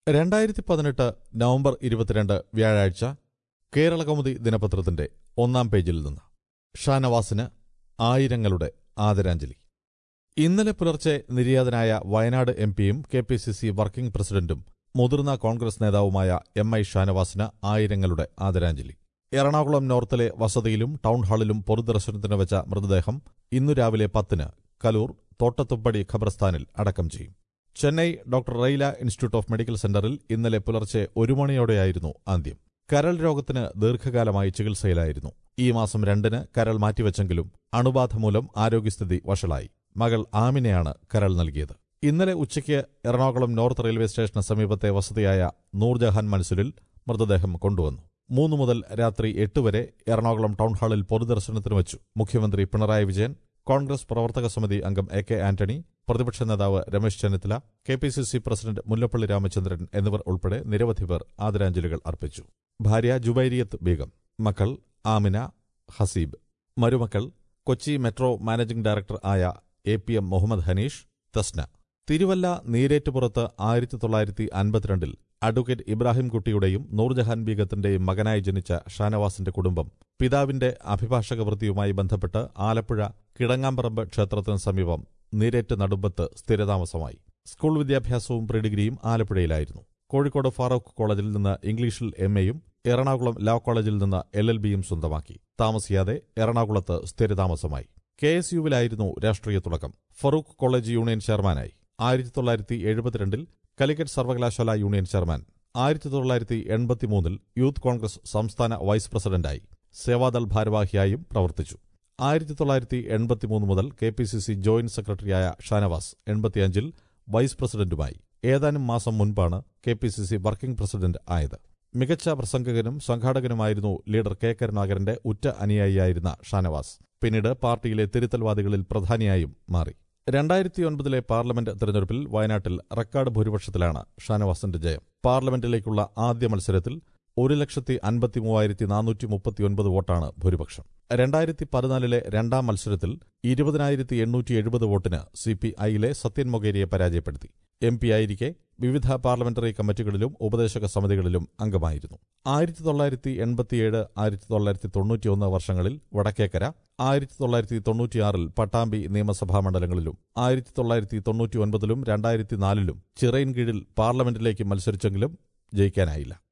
രണ്ടായിരത്തി പതിനെട്ട് നവംബർ ഇരുപത്തിരണ്ട് വ്യാഴാഴ്ച കേരളകൗമുദി ദിനപത്രത്തിന്റെ ഒന്നാം പേജിൽ നിന്ന് ഷാനവാസിന് ആയിരങ്ങളുടെ ആദരാഞ്ജലി ഇന്നലെ പുലർച്ചെ നിര്യാതനായ വയനാട് എം പിയും K P C C working പ്രസിഡന്റും മുതിർന്ന കോൺഗ്രസ് നേതാവുമായ എം ഐ ഷാനവാസിന് ആയിരങ്ങളുടെ ആദരാഞ്ജലി എറണാകുളം നോർത്തിലെ വസതിയിലും ടൗൺഹാളിലും പൊതുദർശനത്തിന് വെച്ച മൃതദേഹം ഇന്നു രാവിലെ പത്തിന് കലൂർ തോട്ടത്തുപ്പടി ഖബർസ്ഥാനിൽ അടക്കം ചെയ്യും Chennai doctor Rela institute of medical സെന്ററിൽ ഇന്നലെ പുലർച്ചെ ഒരു മണിയോടെയായിരുന്നു അന്ത്യം കരൾ രോഗത്തിന് ദീർഘകാലമായി ചികിത്സയിലായിരുന്നു ഈ മാസം രണ്ടിന് കരൾ മാറ്റിവെച്ചെങ്കിലും അണുബാധ മൂലം ആരോഗ്യസ്ഥിതി വഷളായി മകൾ ആമിനെയാണ് കരൾ നൽകിയത് ഇന്നലെ ഉച്ചയ്ക്ക് എറണാകുളം നോർത്ത് റെയിൽവേ സ്റ്റേഷന് സമീപത്തെ വസതിയായ നൂർജഹാൻ മൻസുലിൽ മൃതദേഹം കൊണ്ടുവന്നു മൂന്നു മുതൽ രാത്രി എട്ട് വരെ എറണാകുളം ടൗൺഹാളിൽ പൊതുദർശനത്തിന് വച്ചു മുഖ്യമന്ത്രി പിണറായി വിജയൻ കോൺഗ്രസ് പ്രവർത്തക സമിതി അംഗം എ കെ ആന്റണി പ്രതിപക്ഷ നേതാവ് Ramesh Chennithala K P C C president Mullappally Ramachandran എന്നിവർ ഉൾപ്പെടെ നിരവധി പേർ ആദരാഞ്ജലികൾ അർപ്പിച്ചു ഭാര്യ ജുബൈരിയത്ത് ബീഗം മക്കൾ ആമിന ഹസീബ് മരുമക്കൾ കൊച്ചി മെട്രോ മാനേജിംഗ് ഡയറക്ടർ ആയ A P M Muhammad Hanish Thasna Thiruvalla നീരേറ്റുപുറത്ത് ആയിരത്തി തൊള്ളായിരത്തി അൻപത്തിരണ്ടിൽ അഡ്വക്കേറ്റ് ഇബ്രാഹിം കുട്ടിയുടെയും നൂർജഹാൻ ബീഗത്തിന്റെയും മകനായി ജനിച്ച ഷാനവാസിന്റെ കുടുംബം പിതാവിന്റെ അഭിഭാഷക വൃത്തിയുമായി ബന്ധപ്പെട്ട് ആലപ്പുഴ കിടങ്ങാമ്പറമ്പ് ക്ഷേത്രത്തിന് സമീപം നീരേറ്റ് നടുമ്പത്ത് സ്ഥിരതാമസമായി സ്കൂൾ വിദ്യാഭ്യാസവും പ്രീഡിഗ്രിയും ആലപ്പുഴയിലായിരുന്നു കോഴിക്കോട് ഫാറൂഖ് കോളേജിൽ നിന്ന് ഇംഗ്ലീഷിൽ എം എയും എറണാകുളം ലോ കോളേജിൽ നിന്ന് എൽ എൽ ബിയും സ്വന്തമാക്കി താമസിയാതെ എറണാകുളത്ത് സ്ഥിരതാമസമായി കെ എസ് യുവിലായിരുന്നു രാഷ്ട്രീയ തുടക്കം ഫറൂഖ് കോളേജ് യൂണിയൻ ചെയർമാനായി ആയിരത്തി തൊള്ളായിരത്തി എഴുപത്തിരണ്ടിൽ കാലിക്കറ്റ് സർവകലാശാല യൂണിയൻ ചെയർമാൻ ആയിരത്തി തൊള്ളായിരത്തി എൺപത്തിമൂന്നിൽ യൂത്ത് കോൺഗ്രസ് സംസ്ഥാന വൈസ് പ്രസിഡന്റായി സേവാദൾ ഭാരവാഹിയായും പ്രവർത്തിച്ചു ആയിരത്തി തൊള്ളായിരത്തി എൺപത്തിമൂന്ന് മുതൽ K P C C joint സെക്രട്ടറിയായ ഷാനവാസ് എൺപത്തിയഞ്ചിൽ വൈസ് പ്രസിഡന്റുമായി ഏതാനും മാസം മുൻപാണ് K P C C working president ആയത് മികച്ച പ്രസംഗകനും സംഘാടകനുമായിരുന്നു ലീഡർ കെ കരുണാകരന്റെ ഉറ്റ അനുയായിയായിരുന്ന ഷാനവാസ് പിന്നീട് പാർട്ടിയിലെ തിരുത്തൽവാദികളിൽ പ്രധാനിയായും മാറി രണ്ടായിരത്തി ഒൻപതിലെ പാർലമെന്റ് തെരഞ്ഞെടുപ്പിൽ വയനാട്ടിൽ റെക്കോർഡ് ഭൂരിപക്ഷത്തിലാണ് ഷാനവാസിന്റെ ജയം പാർലമെന്റിലേക്കുള്ള ആദ്യ മത്സരത്തിൽ ഒരു ലക്ഷത്തി അൻപത്തി മൂവായിരത്തി നാനൂറ്റി മുപ്പത്തിയൊൻപത് വോട്ടാണ് ഭൂരിപക്ഷം രണ്ടായിരത്തി പതിനാലിലെ രണ്ടാം മത്സരത്തിൽ ഇരുപതിനായിരത്തി എണ്ണൂറ്റി എഴുപത് വോട്ടിന് സി പി ഐയിലെ സത്യൻ മൊഗേരിയെ പരാജയപ്പെടുത്തി എം പി ആയിരിക്കെ വിവിധ പാർലമെന്ററി കമ്മിറ്റികളിലും ഉപദേശക സമിതികളിലും അംഗമായിരുന്നു ആയിരത്തി തൊള്ളായിരത്തി എൺപത്തിയേഴ് ആയിരത്തി തൊള്ളായിരത്തി തൊണ്ണൂറ്റിയൊന്ന് വർഷങ്ങളിൽ വടക്കേക്കര ആയിരത്തി തൊള്ളായിരത്തി തൊണ്ണൂറ്റിയാറിൽ പട്ടാമ്പി നിയമസഭാ മണ്ഡലങ്ങളിലും ആയിരത്തി തൊള്ളായിരത്തി തൊണ്ണൂറ്റിയൊൻപതിലും രണ്ടായിരത്തി നാലിലും ചിറയിൻകീഴിൽ പാർലമെന്റിലേക്ക് മത്സരിച്ചെങ്കിലും ജയിക്കാനായില്ല